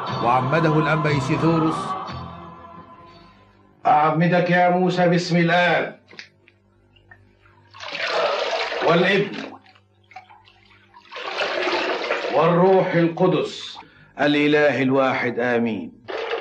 وعمده الأنبا إيسيثوروس أعمدك يا موسى باسم الآب والابن والروح القدس الإله الواحد آمين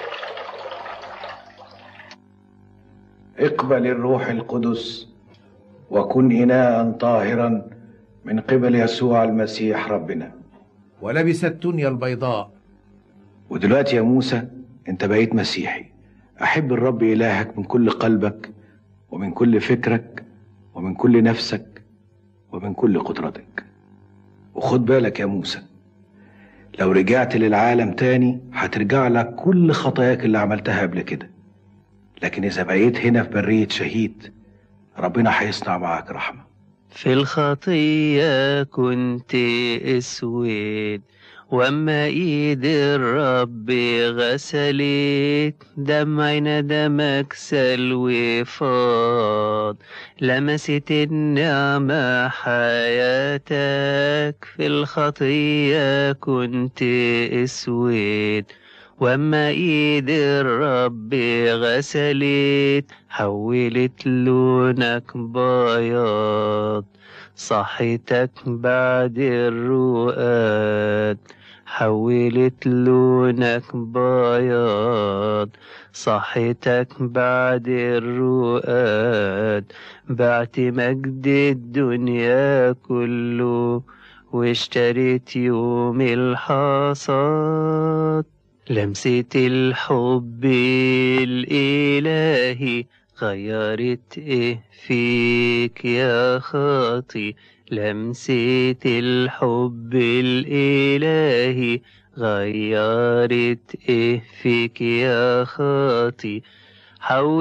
اقبل الروح القدس وكن إناء طاهرا من قبل يسوع المسيح ربنا ولبس التنيا البيضاء ودلوقتي يا موسى انت بقيت مسيحي احب الرب الهك من كل قلبك ومن كل فكرك ومن كل نفسك ومن كل قدرتك وخد بالك يا موسى لو رجعت للعالم تاني هترجع لك كل خطاياك اللي عملتها قبل كده لكن اذا بقيت هنا في برية شهيد ربنا هيصنع معاك رحمة في الخطية كنت اسود واما ايد الرب غسلت دمعنا دمك سلوي فاض لمست النعمة حياتك في الخطية كنت اسود واما ايد الرب غسلت حولت لونك بياض صحتك بعد الرؤاد حولت لونك بياض صحتك بعد الرؤاد بعت مجد الدنيا كله واشتريت يوم الحصاد لمسة الحب الإلهي غيرت إيه فيك يا خاطي لمسة الحب الإلهي غيرت إيه فيك يا خاطي حول